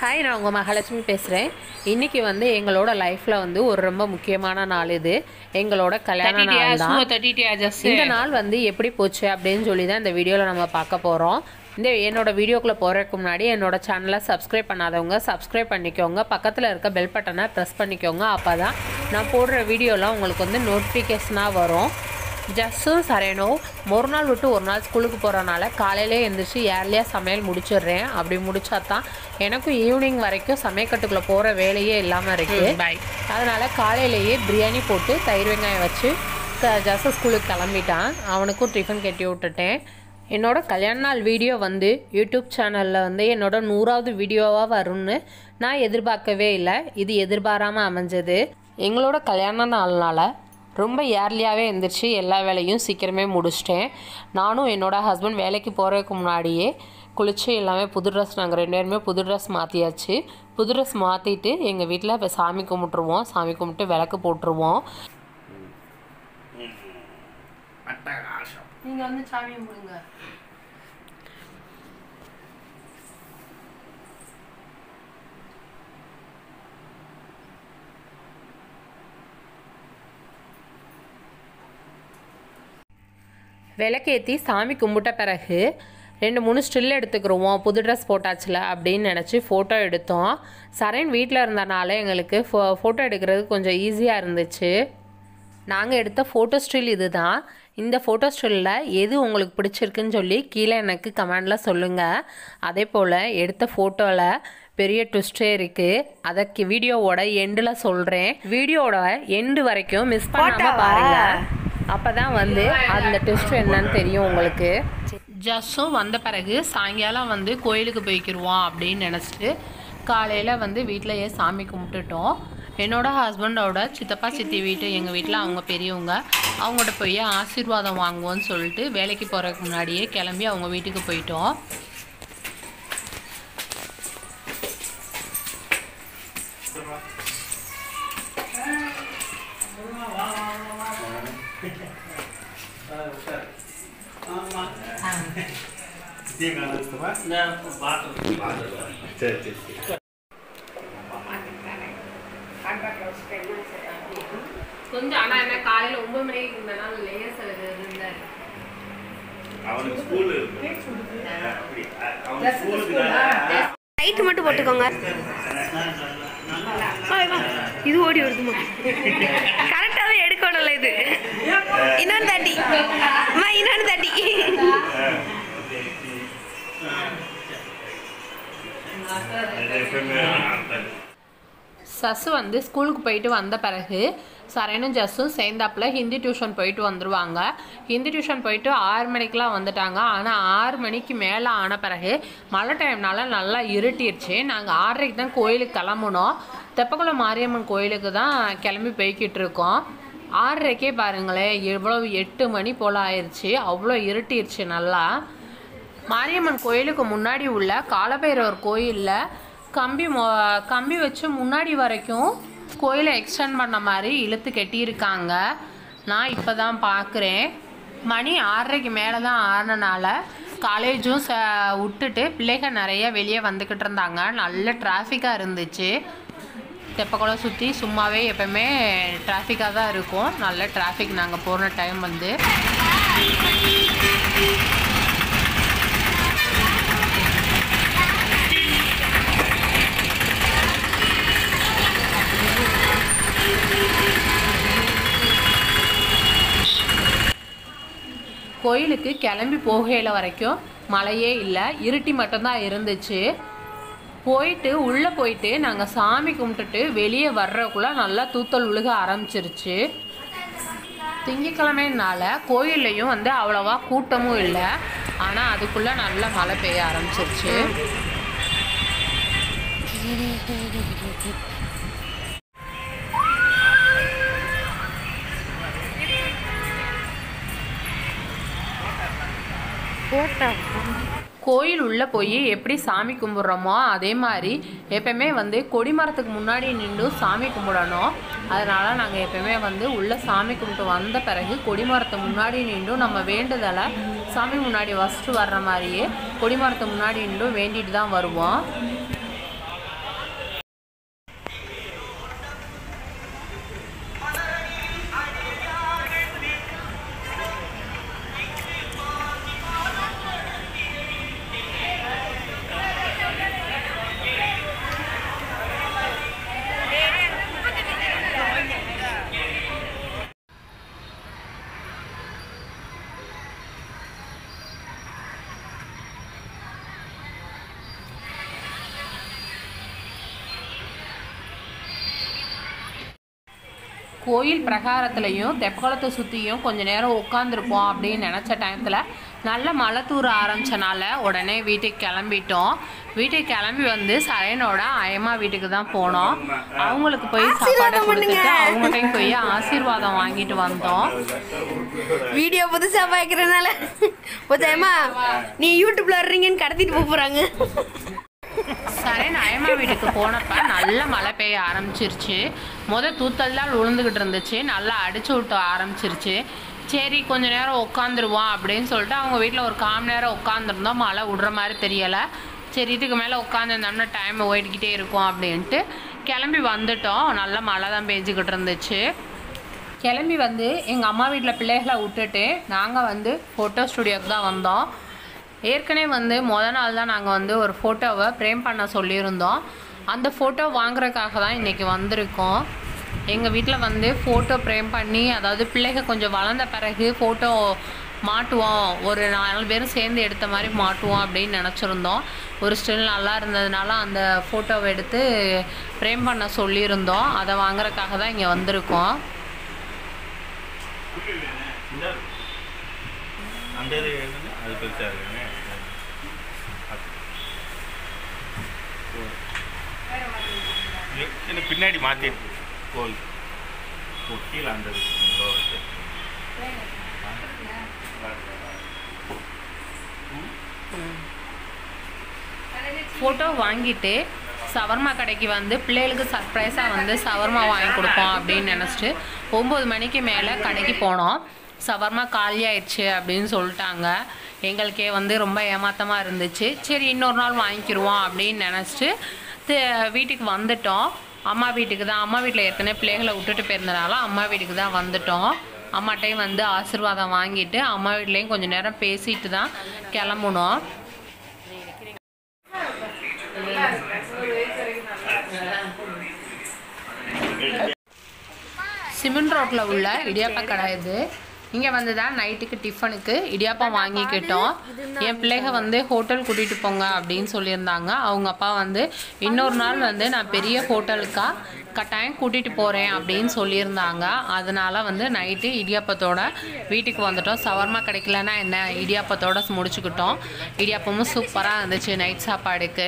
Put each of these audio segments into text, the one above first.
Hi நான் உங்கள் மகாலட்சுமி பேசுகிறேன் இன்றைக்கி வந்து எங்களோட லைஃப்பில் வந்து ஒரு ரொம்ப முக்கியமான நாள் இது எங்களோட கல்யாண நாள் தான் இந்த நாள் வந்து எப்படி போச்சு அப்படின்னு சொல்லி தான் இந்த வீடியோவில் நம்ம பார்க்க போகிறோம் இந்த என்னோட வீடியோக்குள்ளே போகிறதுக்கு முன்னாடி என்னோட சேனலை சப்ஸ்கிரைப் பண்ணாதவங்க சப்ஸ்கிரைப் பண்ணிக்கோங்க பக்கத்தில் இருக்க பெல் பட்டனை ப்ரெஸ் பண்ணிக்கோங்க அப்போ தான் நான் போடுற வீடியோலாம் உங்களுக்கு வந்து நோட்டிஃபிகேஷனாக வரும் ஜஸ்ஸும் சரேனோ ஒரு நாள் விட்டு ஒரு நாள் ஸ்கூலுக்கு போகிறனால காலையிலே எழுந்திரிச்சு ஏர்லியாக சமையல் முடிச்சிடுறேன் அப்படி முடிச்சா தான் எனக்கும் ஈவினிங் வரைக்கும் சமையக்கட்டுக்குள்ளே போகிற வேலையே இல்லாமல் இருக்குது அதனால் காலையிலேயே பிரியாணி போட்டு தயிர் வெங்காயம் வச்சு ஜஸ்ஸு ஸ்கூலுக்கு கிளம்பிட்டான் அவனுக்கும் டிஃபன் கட்டி விட்டுட்டேன் என்னோட கல்யாண நாள் வீடியோ வந்து யூடியூப் சேனலில் வந்து என்னோட நூறாவது வீடியோவாக வரும்னு நான் எதிர்பார்க்கவே இல்லை இது எதிர்பாராமல் அமைஞ்சது எங்களோட கல்யாண நாள்னால ரொம்ப ஏர்லியாகவே எழுந்திரிச்சு எல்லா வேலையும் சீக்கிரமே முடிச்சிட்டேன் நானும் என்னோடய ஹஸ்பண்ட் வேலைக்கு போகிறதுக்கு முன்னாடியே குளித்து எல்லாமே புது ட்ரெஸ் நாங்கள் ரெண்டு பேருமே புது ட்ரெஸ் மாற்றியாச்சு புது ட்ரெஸ் மாற்றிட்டு எங்கள் வீட்டில் இப்போ சாமி கும்பிட்ருவோம் சாமி கும்பிட்டு விளக்கு போட்டுருவோம் அட்டகாசம் நீங்கள் வந்து சாமி கும்பிடுங்க விளக்கேற்றி சாமி கும்பிட்ட பிறகு ரெண்டு மூணு ஸ்டில் எடுத்துக்கிருவோம் புது ட்ரெஸ் போட்டாச்சுல அப்படின்னு நினச்சி ஃபோட்டோ எடுத்தோம் சரண் வீட்டில் இருந்தனால எங்களுக்கு ஃபோ ஃபோட்டோ எடுக்கிறது கொஞ்சம் ஈஸியாக இருந்துச்சு நாங்கள் எடுத்த ஃபோட்டோ ஸ்டில் இது தான் இந்த ஃபோட்டோ ஸ்டில்லில் எது உங்களுக்கு பிடிச்சிருக்குன்னு சொல்லி கீழே எனக்கு கமெண்டில் சொல்லுங்கள் அதே போல் எடுத்த ஃபோட்டோவில் பெரிய ட்விஸ்டே இருக்குது அதை வீடியோவோட எண்டில் சொல்கிறேன் வீடியோவோட எண்டு வரைக்கும் மிஸ் பண்ணாமல் பாருங்கள் அப்போ தான் வந்து அந்த டெஸ்ட் என்னன்னு தெரியும் உங்களுக்கு ஜஸ்ஸும் வந்த பிறகு சாயங்காலம் வந்து கோயிலுக்கு போய்க்கிருவோம் அப்படின்னு நினச்சிட்டு காலையில் வந்து வீட்டிலையே சாமி கும்பிட்டுட்டோம் என்னோட ஹஸ்பண்டோட சித்தப்பா சித்தி வீட்டு எங்கள் வீட்டில் அவங்க பெரியவங்க அவங்கள்ட்ட போய் ஆசீர்வாதம் வாங்குவோன்னு சொல்லிட்டு வேலைக்கு போகிறதுக்கு முன்னாடியே கிளம்பி அவங்க வீட்டுக்கு போயிட்டோம் சரி சரி சரி கொஞ்சம் ஆனால் என்ன காலையில் ஒன்பது மணிக்கு இருந்தனால லேசர் இருந்தார் அவனுக்கு ஸ்கூல் இருக்கு அப்படி அவனுக்கு ஸ்கூலுக்கு லைட் மட்டும் போட்டுக்கோங்க வா, வா. இது ஓடி வருதுமா கரெக்டாவே எடுக்கணும்ல இது இன்னொன்று தாட்டி அம்மா இன்னொன்று தாட்டி சஸ் வந்து ஸ்கூலுக்கு போயிட்டு வந்த பிறகு சரணும் ஜஸ்ஸும் சேர்ந்தாப்புல ஹிந்தி டியூஷன் போயிட்டு வந்துடுவாங்க ஹிந்தி டியூஷன் போயிட்டு ஆறு மணிக்கெலாம் வந்துட்டாங்க ஆனால் ஆறு மணிக்கு மேலே ஆன பிறகு மழை டைம்னால நல்லா இருட்டிடுச்சு நாங்கள் ஆறரைக்கு தான் கோயிலுக்கு கிளம்புனோம் தெப்பக்குளம் மாரியம்மன் கோயிலுக்கு தான் கிளம்பி போய்கிட்டு இருக்கோம் ஆறரைக்கே பாருங்களேன் எவ்வளோ எட்டு மணி போல் ஆயிடுச்சு அவ்வளோ இருட்டிடுச்சு நல்லா மாரியம்மன் கோயிலுக்கு முன்னாடி உள்ள காலபைரவர் கோயிலில் கம்பி மொ கம்பி வச்சு முன்னாடி வரைக்கும் கோயிலை எக்ஸ்டெண்ட் பண்ண மாதிரி இழுத்து கட்டியிருக்காங்க நான் இப்போ தான் பார்க்குறேன் மணி ஆறரைக்கு மேலே தான் ஆனனால காலேஜும் ச விட்டுட்டு பிள்ளைகள் நிறைய வெளியே வந்துக்கிட்டு இருந்தாங்க நல்ல டிராஃபிக்காக இருந்துச்சு தெப்பக்குளம் சுற்றி சும்மாவே எப்பவுமே டிராஃபிக்காக தான் இருக்கும் நல்ல டிராஃபிக் நாங்கள் போன டைம் வந்து கோயிலுக்கு கிளம்பி போகையில் வரைக்கும் மழையே இல்லை இருட்டி மட்டும்தான் இருந்துச்சு போயிட்டு உள்ளே போயிட்டு நாங்கள் சாமி கும்பிட்டுட்டு வெளியே வர்றதுக்குள்ளே நல்லா தூத்தல் உழுக ஆரம்பிச்சிருச்சு திங்கக்கிழமைனால கோயில்லையும் வந்து அவ்வளோவா கூட்டமும் இல்லை ஆனால் அதுக்குள்ளே நல்லா மழை பெய்ய ஆரம்பிச்சிருச்சு கோயில் உள்ளே போய் எப்படி சாமி கும்பிட்றோமோ அதே மாதிரி எப்பயுமே வந்து கொடிமரத்துக்கு முன்னாடி நின்று சாமி கும்பிடணும் அதனால் நாங்கள் எப்பயுமே வந்து உள்ளே சாமி கும்பிட்டு வந்த பிறகு கொடிமரத்து முன்னாடி நின்றும் நம்ம வேண்டுதலை சாமி முன்னாடி வசிட்டு வர்ற மாதிரியே கொடிமரத்து முன்னாடி நின்றும் வேண்டிட்டு தான் வருவோம் கோயில் பிரகாரத்துலையும் தெப்பக்குளத்தை சுற்றியும் கொஞ்ச நேரம் உட்காந்துருப்போம் அப்படின்னு நினச்ச டயத்தில் நல்ல மழை தூர ஆரம்பிச்சனால உடனே வீட்டுக்கு கிளம்பிட்டோம் வீட்டுக்கு கிளம்பி வந்து சரையனோட அயமா வீட்டுக்கு தான் போனோம் அவங்களுக்கு போய் சாப்பாடு கொடுத்துட்டு அவங்கள்ட்டையும் போய் ஆசீர்வாதம் வாங்கிட்டு வந்தோம் வீடியோ புதுசா பாக்குறதுனால போச்சாயம்மா நீ யூடியூப்ல வர்றீங்கன்னு கடத்திட்டு போக போறாங்க சரண் அயமா வீட்டுக்கு போனப்ப நல்ல மழை பெய்ய ஆரம்பிச்சிருச்சு முத தூத்தல் தான் விழுந்துகிட்டு இருந்துச்சு நல்லா அடிச்சு விட்டு ஆரம்பிச்சிருச்சு சரி கொஞ்ச நேரம் உட்காந்துருவோம் அப்படின்னு சொல்லிட்டு அவங்க வீட்டில் ஒரு கால் மணி நேரம் உட்காந்துருந்தோம் மழை விடுற மாதிரி தெரியலை சரி இதுக்கு மேலே உட்காந்துருந்தோம்னா டைம் ஓடிக்கிட்டே இருக்கும் அப்படின்ட்டு கிளம்பி வந்துட்டோம் நல்ல மழை தான் பெஞ்சிக்கிட்டு இருந்துச்சு கிளம்பி வந்து எங்கள் அம்மா வீட்டில் பிள்ளைகளை விட்டுட்டு நாங்கள் வந்து ஃபோட்டோ ஸ்டுடியோக்கு தான் வந்தோம் ஏற்கனவே வந்து முத நாள் தான் நாங்கள் வந்து ஒரு ஃபோட்டோவை ஃப்ரேம் பண்ண சொல்லியிருந்தோம் அந்த ஃபோட்டோ வாங்குறதுக்காக தான் இன்றைக்கி வந்திருக்கோம் எங்கள் வீட்டில் வந்து ஃபோட்டோ ஃப்ரேம் பண்ணி அதாவது பிள்ளைங்க கொஞ்சம் வளர்ந்த பிறகு ஃபோட்டோ மாட்டுவோம் ஒரு நாலு பேரும் சேர்ந்து எடுத்த மாதிரி மாட்டுவோம் அப்படின்னு நினச்சிருந்தோம் ஒரு ஸ்டில் நல்லா இருந்ததுனால அந்த ஃபோட்டோவை எடுத்து ஃப்ரேம் பண்ண சொல்லியிருந்தோம் அதை வாங்குறதுக்காக தான் இங்கே வந்திருக்கோம் இந்த அந்த இது என்னது? அது பெருசா இருக்குங்க என்ன பின்னாடி மாற்றி கோல் ஓ, கீழே அந்த இது. இதோ இருக்கு. ஃபோட்டோ வாங்கிட்டு சவர்மா கடைக்கு வந்து பிள்ளைகளுக்கு சர்ப்ரைஸாக வந்து சவர்மா வாங்கி கொடுப்போம் அப்படின்னு நினச்சிட்டு ஒம்பது மணிக்கு மேலே கடைக்கு போனோம் சவர்மா காலி ஆயிடுச்சு அப்படின்னு சொல்லிட்டாங்க எங்களுக்கே வந்து ரொம்ப ஏமாத்தமாக இருந்துச்சு சரி இன்னொரு நாள் வாங்கிக்கிருவோம் அப்படின்னு நினச்சிட்டு தி- வீட்டுக்கு வந்துட்டோம் அம்மா வீட்டுக்கு தான் அம்மா வீட்டில் ஏற்கனவே பிள்ளைகளை விட்டுட்டு போயிருந்தனால அம்மா வீட்டுக்கு தான் வந்துட்டோம் அம்மாட்டையும் வந்து ஆசீர்வாதம் வாங்கிட்டு அம்மா வீட்லேயும் கொஞ்சம் நேரம் பேசிட்டு தான் கிளம்புனோம் சிமெண்ட் ரோட்டில் உள்ள இடியாப்ப கடை இது இங்கே வந்து தான் நைட்டுக்கு டிஃபனுக்கு இடியாப்பம் வாங்கிக்கிட்டோம் என் பிள்ளைக வந்து ஹோட்டல் கூட்டிகிட்டு போங்க அப்படின்னு சொல்லியிருந்தாங்க அவங்க அப்பா வந்து இன்னொரு நாள் வந்து நான் பெரிய ஹோட்டலுக்கா கட்டாயம் கூட்டிகிட்டு போகிறேன் அப்படின்னு சொல்லியிருந்தாங்க அதனால வந்து நைட்டு இடியாப்பத்தோட வீட்டுக்கு வந்துட்டோம் சவர்மா கிடைக்கலன்னா என்ன இடியாப்பத்தோட முடிச்சுக்கிட்டோம் இடியாப்பமும் சூப்பராக இருந்துச்சு நைட் சாப்பாடுக்கு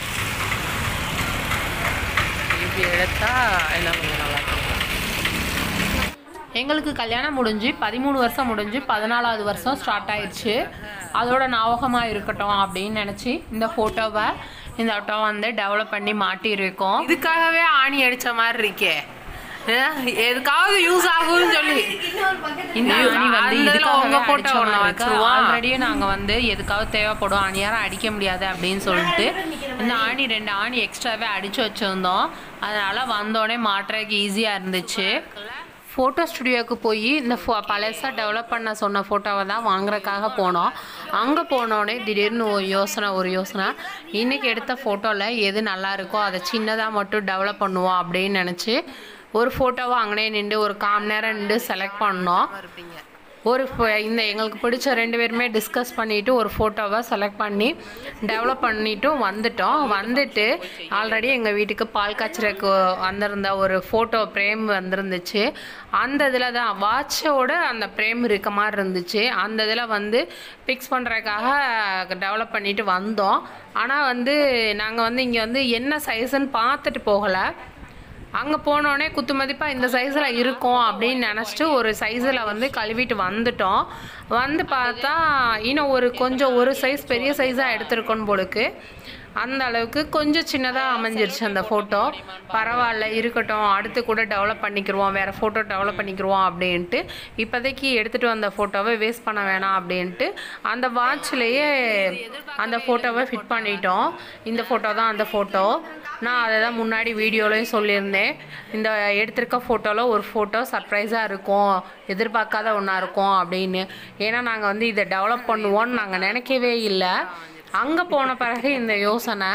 இப்படி எடுத்தா எல்லாம் கொஞ்சம் நல்லா இருக்கும் எங்களுக்கு கல்யாணம் முடிஞ்சு பதிமூணு வருஷம் முடிஞ்சு பதினாலாவது வருஷம் ஸ்டார்ட் ஆயிடுச்சு அதோட ஞாபகமாக இருக்கட்டும் அப்படின்னு நினச்சி இந்த ஃபோட்டோவை இந்த ஆட்டோ வந்து டெவலப் பண்ணி மாட்டியிருக்கோம் இதுக்காகவே ஆணி அடித்த மாதிரி இருக்கே அஹ் எதுக்காவது யூஸ் ஆகும்னு சொல்லி இந்த ஆணி வந்து இதுக்காக உங்க போட்டோ ஒன்று வச்சிருவோம் ஆல்ரெடியே நாங்கள் வந்து எதுக்காவது தேவைப்படும் ஆணியாரம் அடிக்க முடியாது அப்படின்னு சொல்லிட்டு இந்த ஆணி ரெண்டு ஆணி எக்ஸ்ட்ராவே அடிச்சு வச்சிருந்தோம் அதனால வந்தோடனே மாட்டுறதுக்கு ஈஸியாக இருந்துச்சு ஃபோட்டோ ஸ்டுடியோவுக்கு போய் இந்த ஃபோ பழசாக டெவலப் பண்ண சொன்ன ஃபோட்டோவை தான் வாங்குறதுக்காக போனோம் அங்கே போனோடனே திடீர்னு ஒரு யோசனை ஒரு யோசனை இன்றைக்கி எடுத்த ஃபோட்டோவில் எது நல்லா இருக்கோ அதை சின்னதாக மட்டும் டெவலப் பண்ணுவோம் அப்படின்னு நினச்சி ஒரு ஃபோட்டோவை அங்கனே நின்று ஒரு காம் நேரம் நின்று செலக்ட் பண்ணோம் ஒரு ஃபோ- இந்த எங்களுக்கு பிடிச்ச ரெண்டு பேருமே டிஸ்கஸ் பண்ணிவிட்டு ஒரு ஃபோட்டோவை செலக்ட் பண்ணி டெவலப் பண்ணிட்டும் வந்துட்டோம் வந்துட்டு ஆல்ரெடி எங்கள் வீட்டுக்கு பால் காய்ச்சறக்கு வந்திருந்த ஒரு ஃபோட்டோ ஃப்ரேம் வந்திருந்துச்சு அந்த இதில் தான் வாட்சோட அந்த ஃப்ரேம் இருக்க மாதிரி இருந்துச்சு அந்த இதில் வந்து ஃபிக்ஸ் பண்ணுறதுக்காக டெவலப் பண்ணிட்டு வந்தோம் ஆனால் வந்து நாங்கள் வந்து இங்கே வந்து என்ன சைஸ்ன்னு பார்த்துட்டு போகலை அங்கே போனோடனே குத்து மதிப்பாக இந்த சைஸில் இருக்கும் அப்படின்னு நினச்சிட்டு ஒரு சைஸில் வந்து கழுவிட்டு வந்துட்டோம் வந்து பார்த்தா இன்னும் ஒரு கொஞ்சம் ஒரு சைஸ் பெரிய சைஸாக எடுத்திருக்கோன்னு போலுக்கு அந்த அளவுக்கு கொஞ்சம் சின்னதாக அமைஞ்சிருச்சு அந்த ஃபோட்டோ பரவாயில்ல இருக்கட்டும் அடுத்து கூட டெவலப் பண்ணிக்கிருவோம் வேறு ஃபோட்டோ டெவலப் பண்ணிக்கிருவோம் அப்படின்ட்டு இப்போதைக்கு எடுத்துகிட்டு வந்த ஃபோட்டோவை வேஸ்ட் பண்ண வேணாம் அப்படின்ட்டு அந்த வாட்ச்லேயே அந்த ஃபோட்டோவை ஃபிட் பண்ணிட்டோம் இந்த ஃபோட்டோ தான் அந்த ஃபோட்டோ நான் அதை தான் முன்னாடி வீடியோலையும் சொல்லியிருந்தேன் இந்த எடுத்திருக்க ஃபோட்டோவில் ஒரு ஃபோட்டோ சர்ப்ரைஸாக இருக்கும் எதிர்பார்க்காத ஒன்றா இருக்கும் அப்படின்னு ஏன்னா நாங்கள் வந்து இதை டெவலப் பண்ணுவோம்னு நாங்கள் நினைக்கவே இல்லை அங்கே போன பிறகு இந்த யோசனை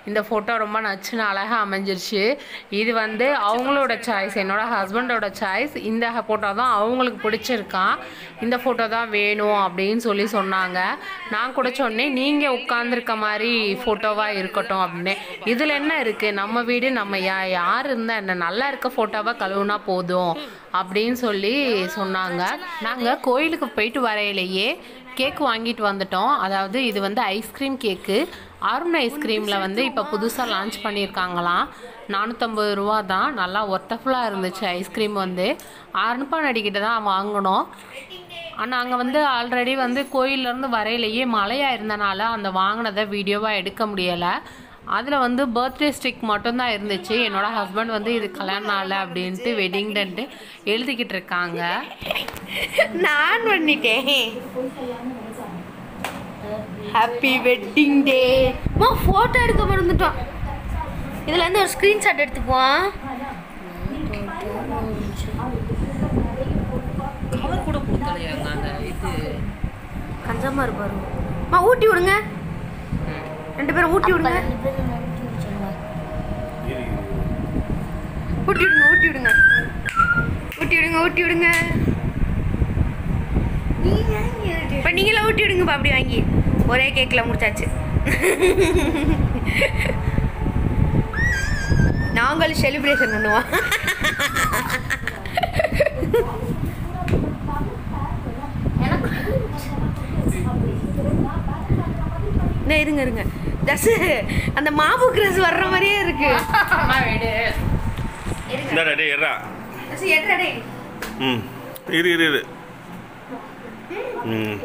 இந்த ஃபோட்டோ ரொம்ப நச்சுன்னு அழகாக அமைஞ்சிருச்சு இது வந்து அவங்களோட சாய்ஸ் என்னோட ஹஸ்பண்டோட சாய்ஸ் இந்த ஃபோட்டோ தான் அவங்களுக்கு பிடிச்சிருக்கான் இந்த ஃபோட்டோ தான் வேணும் அப்படின்னு சொல்லி சொன்னாங்க நான் கூட சொன்னேன் நீங்கள் உட்காந்துருக்க மாதிரி ஃபோட்டோவாக இருக்கட்டும் அப்படின்னு இதில் என்ன இருக்குது நம்ம வீடு நம்ம யா யார் இருந்தால் என்ன நல்லா இருக்க ஃபோட்டோவாக கழுவுனா போதும் அப்படின்னு சொல்லி சொன்னாங்க நாங்கள் கோயிலுக்கு போயிட்டு வரையிலேயே கேக் வாங்கிட்டு வந்துட்டோம் அதாவது இது வந்து ஐஸ்கிரீம் கேக்கு அருண் ஐஸ்கிரீமில் வந்து இப்போ புதுசாக லான்ச் பண்ணியிருக்காங்களாம் நானூற்றம்பது ரூபா தான் நல்லா ஒர்த்தஃபுல்லாக இருந்துச்சு ஐஸ்கிரீம் வந்து அருண்பானடிக்கிட்ட தான் வாங்கினோம் ஆனால் அங்கே வந்து ஆல்ரெடி வந்து கோயிலேருந்து வரையிலேயே மழையாக இருந்தனால அந்த வாங்கினதை வீடியோவாக எடுக்க முடியலை அதில் வந்து பர்த்டே ஸ்டிக் மட்டும்தான் இருந்துச்சு என்னோட ஹஸ்பண்ட் வந்து இது கல்யாண நாள் அப்படின்ட்டு வெட்டிங் டேன்ட்டு எழுதிக்கிட்டு இருக்காங்க நான் பண்ணிட்டேன் ஹாப்பி வெட்டிங் டே மா ஃபோட்டோ எடுக்க மறந்துட்டோம் இதுல இருந்து ஒரு ஸ்க்ரீன்ஷாட் எடுத்துக்குவோம் கவர் கூட கொடுக்கலையாங்க அந்த இது கஞ்சமா இருப்பாரு மா ஊட்டி விடுங்க ரெண்டு பேரும் ஊட்டி விடுங்க ஊட்டி விடுங்க ஊட்டி விடுங்க ஊட்டி விடுங்க ஊட்டி விடுங்க இப்போ நீங்களே ஊட்டி விடுங்கப்பா அப்படி வாங்கி ஒரே கேக்கில் முடிச்சாச்சு நாங்கள் செலிப்ரேஷன் பண்ணுவோம் இந்த இருங்க இருங்க தஸ் அந்த மாவு கிரஸ் வர்ற மாதிரியே இருக்கு அம்மா வீடு இந்தாடா டே எறா தஸ் எட்ரா டேய் ம் இரு இரு இரு ம்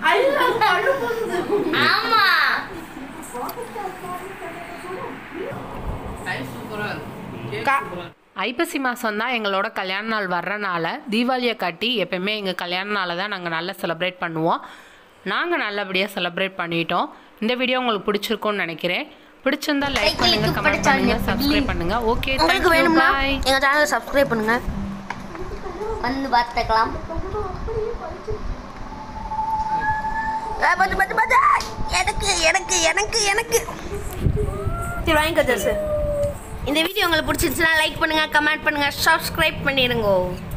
ஆமா ஐப்பசி மாதம் தான் எங்களோட கல்யாண நாள் வர்றனால தீபாவளியை காட்டி எப்பயுமே எங்கள் கல்யாண நாளை தான் நாங்கள் நல்லா செலிப்ரேட் பண்ணுவோம் நாங்கள் நல்லபடியாக செலிப்ரேட் பண்ணிட்டோம் இந்த வீடியோ உங்களுக்கு பிடிச்சிருக்கும்னு நினைக்கிறேன் பிடிச்சிருந்தா லைக் பண்ணுங்க கமெண்ட் பண்ணுங்க சப்ஸ்கிரைப் பண்ணுங்க ஓகே உங்களுக்கு வேணும்னா எங்க சேனலை சப்ஸ்கிரைப் பண்ணுங்க வந்து பார்த்துக்கலாம் ஆ, பாத்து, பாத்து, பாத்து. எனக்கு எனக்கு எனக்கு எனக்கு சரி வாங்கிக்கோ ஜஸ் இந்த வீடியோ உங்களுக்கு பிடிச்சிருச்சுன்னா லைக் பண்ணுங்க கமெண்ட் பண்ணுங்க சப்ஸ்கிரைப் பண்ணிடுங்க